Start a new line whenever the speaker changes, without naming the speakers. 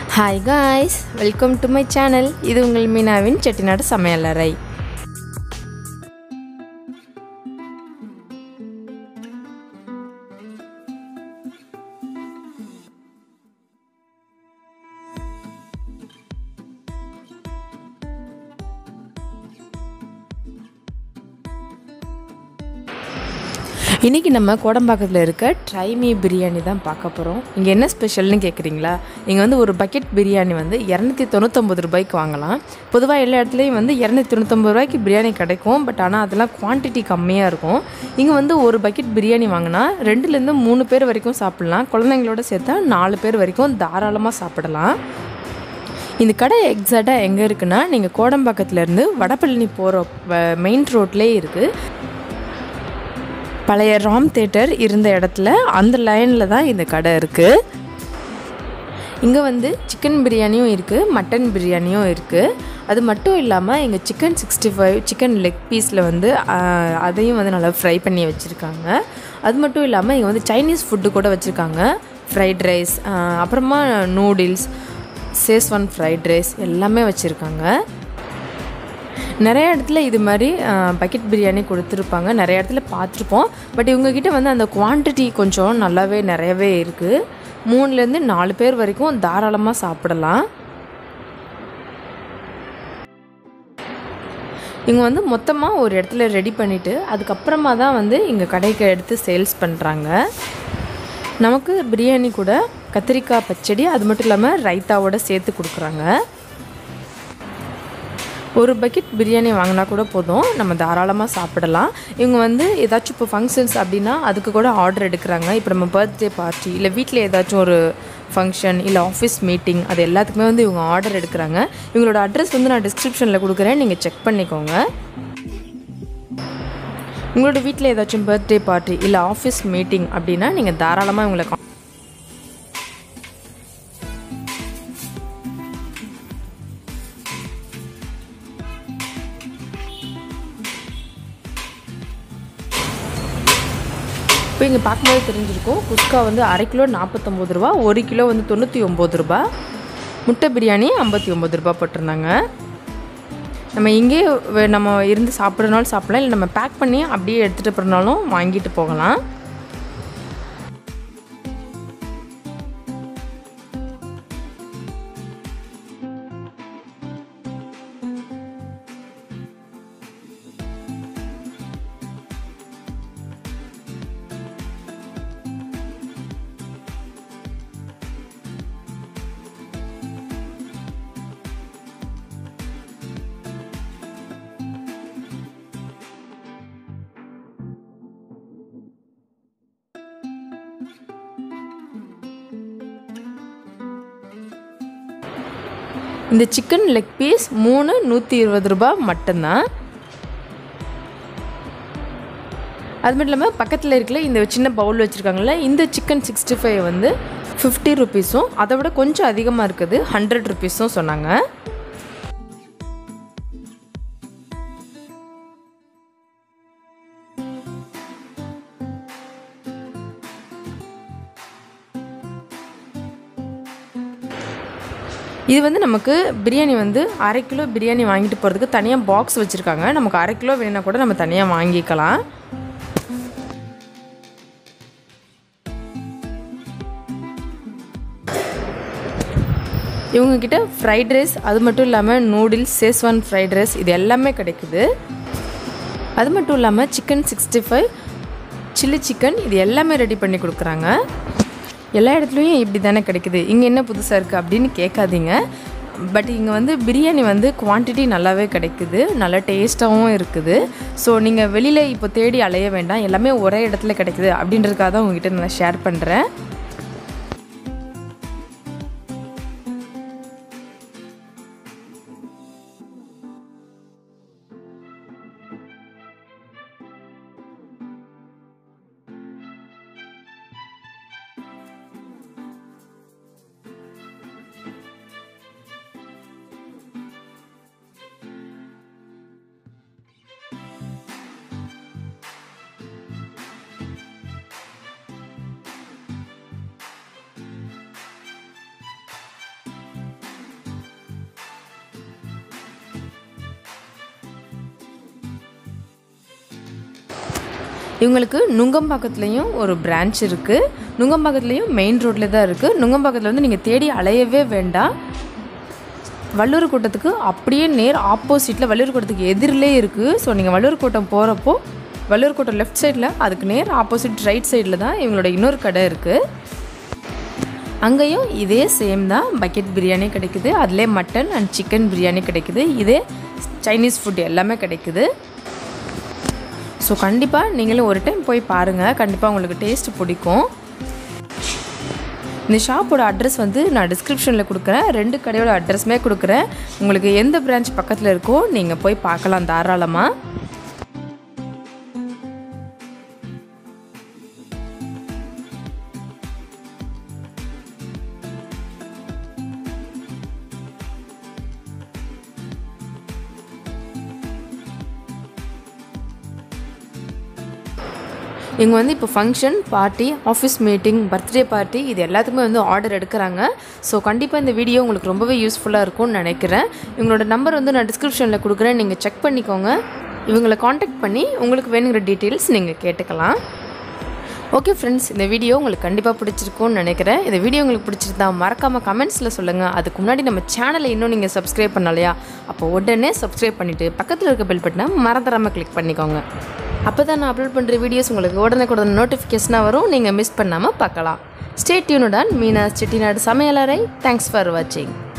hi guys welcome to my channel இது உங்கள் மீனாவின் செட்டிநாடு சமையலறை இன்றைக்கி நம்ம கோடம்பாக்கத்தில் இருக்க ட்ரைமி பிரியாணி தான் பார்க்க போகிறோம் இங்கே என்ன ஸ்பெஷல்னு கேட்குறீங்களா இங்கே வந்து ஒரு பக்கெட் பிரியாணி வந்து இரநூத்தி தொண்ணூத்தொம்பது ரூபாய்க்கு வாங்கலாம் பொதுவாக எல்லா இடத்துலையும் வந்து இரநூத்தி தொண்ணூத்தொம்பது ரூபாய்க்கு பிரியாணி கிடைக்கும் பட் ஆனால் அதெல்லாம் குவான்டிட்டி கம்மியாக இருக்கும் இங்கே வந்து ஒரு பக்கெட் பிரியாணி வாங்கினா ரெண்டுலேருந்து மூணு பேர் வரைக்கும் சாப்பிட்லாம் குழந்தைங்களோட சேர்த்தா நாலு பேர் வரைக்கும் தாராளமாக சாப்பிடலாம் இந்த கடை எக்ஸாக்டாக எங்கே இருக்குன்னா நீங்கள் கோடம்பாக்கத்துலேருந்து வடபழனி போகிற மெயின் ரோட்லேயே இருக்குது பழைய ராம் தேட்டர் இருந்த இடத்துல அந்த லைனில் தான் இந்த கடை இருக்குது இங்கே வந்து சிக்கன் பிரியாணியும் இருக்குது மட்டன் பிரியாணியும் இருக்குது அது மட்டும் இல்லாமல் இங்கே chicken sixty five chicken leg பீஸில் வந்து ஆஹ், அதையும் வந்து நல்லா ஃப்ரை பண்ணி வச்சுருக்காங்க அது மட்டும் இல்லாமல் இங்கே வந்து சைனீஸ் ஃபுட்டு கூட வச்சுருக்காங்க ஃப்ரைட் ரைஸ் அப்புறமா நூடில்ஸ் சேஸ்வான் ஃப்ரைட் ரைஸ் எல்லாமே வச்சுருக்காங்க நிறைய இடத்துல இது மாதிரி பக்கெட் பிரியாணி கொடுத்துருப்பாங்க நிறைய இடத்துல பார்த்துருப்போம் பட் இவங்கக்கிட்ட வந்து அந்த குவான்டிட்டி கொஞ்சம் நல்லாவே நிறையவே இருக்குது மூணுலேருந்து நாலு பேர் வரைக்கும் தாராளமாக சாப்பிடலாம் இவங்க வந்து மொத்தமாக ஒரு இடத்துல ரெடி பண்ணிவிட்டு அதுக்கப்புறமா தான் வந்து இங்கே கடைக்கு எடுத்து சேல்ஸ் பண்ணுறாங்க நமக்கு பிரியாணி கூட கத்திரிக்காய் பச்சடி அது மட்டும் இல்லாமல் ரைத்தாவோட சேர்த்து கொடுக்குறாங்க ஒரு பக்கெட் பிரியாணி வாங்கினா கூட போதும் நம்ம தாராளமாக சாப்பிடலாம் இவங்க வந்து ஏதாச்சும் இப்போ ஃபங்க்ஷன்ஸ் அப்படின்னா அதுக்கு கூட ஆர்டர் எடுக்கிறாங்க இப்போ நம்ம பர்த்டே பார்ட்டி இல்லை வீட்டில் ஏதாச்சும் ஒரு ஃபங்க்ஷன் இல்லை ஆஃபீஸ் மீட்டிங் அது எல்லாத்துக்குமே வந்து இவங்க ஆர்டர் எடுக்கிறாங்க இவங்களோட அட்ரஸ் வந்து நான் டிஸ்கிரிப்ஷனில் கொடுக்குறேன் நீங்கள் செக் பண்ணிக்கோங்க உங்களோட வீட்டில் ஏதாச்சும் பர்த்டே பார்ட்டி இல்லை ஆஃபீஸ் மீட்டிங் அப்படின்னா நீங்கள் தாராளமாக இவங்களை con- இப்போ இங்கே பார்க்கும்போது தெரிஞ்சிருக்கும் குஸ்கா வந்து அரை கிலோ நாற்பத்தொம்பது ரூபா ஒரு கிலோ வந்து தொண்ணூற்றி ஒம்பது ரூபா முட்டை பிரியாணி ஐம்பத்தி ஒம்பது ரூபா போட்டிருந்தாங்க நம்ம இங்கே வெ- நம்ம இருந்து சாப்பிட்றனாலும் சாப்பிடலாம் இல்லை நம்ம பேக் பண்ணி அப்படியே எடுத்துகிட்டு போகிறனாலும் வாங்கிட்டு போகலாம் இந்த சிக்கன் லெக் பீஸ் மூணு நூற்றி இருபது ரூபாய் மட்டும்தான் அது மட்டும் இல்லாமல் பக்கத்தில் இருக்கல இந்த சின்ன பவுல் வச்சுருக்காங்கல்ல இந்த சிக்கன் சிக்ஸ்டி ஃபைவ் வந்து ஃபிஃப்டி ருபீஸும் அதை விட கொஞ்சம் அதிகமாக இருக்குது ஹண்ட்ரட் ருபீஸும் சொன்னாங்க இது வந்து நமக்கு பிரியாணி வந்து அரை கிலோ பிரியாணி வாங்கிட்டு போகிறதுக்கு தனியாக பாக்ஸ் வச்சுருக்காங்க நமக்கு அரை கிலோ வேணும்னா கூட நம்ம தனியாக வாங்கிக்கலாம் இவங்கக்கிட்ட ஃப்ரைட் ரைஸ் அது மட்டும் இல்லாமல் நூடுல்ஸ் சேஸ்வான் ஃப்ரைட் ரைஸ் இது எல்லாமே கிடைக்குது அது மட்டும் இல்லாமல் chicken sixty five chilli chicken இது எல்லாமே ரெடி பண்ணி கொடுக்குறாங்க எல்லா இடத்துலையும் இப்படி தானே கிடைக்குது இங்கே என்ன புதுசாக இருக்குது அப்படின்னு கேட்காதீங்க பட் இங்கே வந்து பிரியாணி வந்து குவான்டிட்டி நல்லாவே கிடைக்குது நல்லா டேஸ்ட்டாகவும் இருக்குது ஸோ நீங்கள் வெளியில் இப்போ தேடி அலைய வேண்டாம் எல்லாமே ஒரே இடத்துல கிடைக்குது அப்படின்றதுக்காக தான் உங்ககிட்ட நான் ஷேர் பண்ணுறேன் இவங்களுக்கு நுங்கம்பாக்கத்துலேயும் ஒரு பிரான்ச் இருக்குது நுங்கம்பாக்கத்துலேயும் மெயின் ரோட்டில் தான் இருக்குது நுங்கம்பாக்கத்தில் வந்து நீங்கள் தேடி அலையவே வேண்டாம் வள்ளூர் கூட்டத்துக்கு அப்படியே நேர் ஆப்போசிட்டில் வள்ளூர் கூட்டத்துக்கு எதிரிலே இருக்குது ஸோ நீங்கள் வள்ளூர் கூட்டம் போகிறப்போ வள்ளூர் கூட்டம் லெஃப்ட் சைடில் அதுக்கு நேர் ஆப்போசிட் ரைட் சைடில் தான் இவங்களோட இன்னொரு கடை இருக்குது அங்கேயும் இதே சேம் தான் பக்கெட் பிரியாணி கிடைக்குது அதிலே மட்டன் அண்ட் சிக்கன் பிரியாணி கிடைக்குது இதே சைனீஸ் ஃபுட் எல்லாமே கிடைக்குது ஸோ கண்டிப்பாக நீங்களும் ஒரு டைம் போய் பாருங்கள் கண்டிப்பாக உங்களுக்கு டேஸ்ட் பிடிக்கும் இந்த ஷாப்போட அட்ரஸ் வந்து நான் டிஸ்கிரிப்ஷனில் கொடுக்குறேன் ரெண்டு கடையோட அட்ரஸுமே கொடுக்குறேன் உங்களுக்கு எந்த பிரான்ச் பக்கத்தில் இருக்கோ நீங்கள் போய் பார்க்கலாம் தாராளமாக இவங்க வந்து இப்போ function party office meeting birthday party இது எல்லாத்துக்குமே வந்து ஆர்டர் எடுக்கிறாங்க ஸோ கண்டிப்பாக இந்த வீடியோ உங்களுக்கு ரொம்பவே யூஸ்ஃபுல்லாக இருக்கும்னு நினைக்கிறேன் இவங்களோட நம்பர் வந்து நான் டிஸ்கிரிப்ஷனில் கொடுக்குறேன் நீங்கள் செக் பண்ணிக்கோங்க இவங்களை காண்டாக்ட் பண்ணி உங்களுக்கு வேணுங்கிற டீட்டெயில்ஸ் நீங்கள் கேட்டுக்கலாம் ஓகே ஃப்ரெண்ட்ஸ் இந்த வீடியோ உங்களுக்கு கண்டிப்பாக பிடிச்சிருக்கும்னு நினைக்கிறேன் இந்த வீடியோ உங்களுக்கு பிடிச்சிருந்தா மறக்காமல் கமெண்ட்ஸில் சொல்லுங்கள் அதுக்கு முன்னாடி நம்ம சேனலை இன்னும் நீங்கள் சப்ஸ்கிரைப் பண்ணலையா அப்போ உடனே சப்ஸ்கிரைப் பண்ணிவிட்டு பக்கத்தில் இருக்க பெல் பட்டனை மறந்துடாமல் கிளிக் பண்ணிக்கோங்க அப்போ தான் நான் அப்லோட் பண்ணுற வீடியோஸ் உங்களுக்கு உடனே கூட நோட்டிஃபிகேஷனாக வரும் நீங்கள் மிஸ் பண்ணாமல் பார்க்கலாம் ஸ்டே டியூனுடன் மீனா செட்டிநாடு சமையலறை தேங்க்ஸ் ஃபார் வாட்சிங்